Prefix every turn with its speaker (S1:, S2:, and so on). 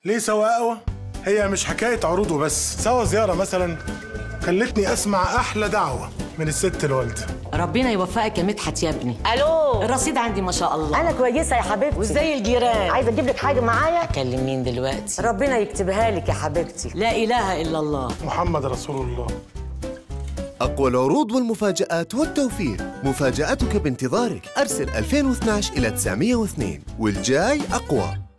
S1: ليه سوا قهوة؟ هي مش حكاية عروض وبس سوا زيارة مثلا خلتني أسمع أحلى دعوة من الست الوالدة
S2: ربنا يوفقك يا مدحت يا ابني
S3: الو
S2: الرصيد عندي ما شاء الله
S3: انا كويسه يا حبيبتي
S2: وازاي الجيران
S3: عايزه اجيب لك حاجه معايا
S2: اكلم مين دلوقتي
S3: ربنا يكتبها لك يا حبيبتي
S2: لا اله الا الله
S1: محمد رسول الله
S4: أقوى العروض والمفاجآت والتوفير مفاجأتك بانتظارك أرسل 2012 إلى 902 والجاي أقوى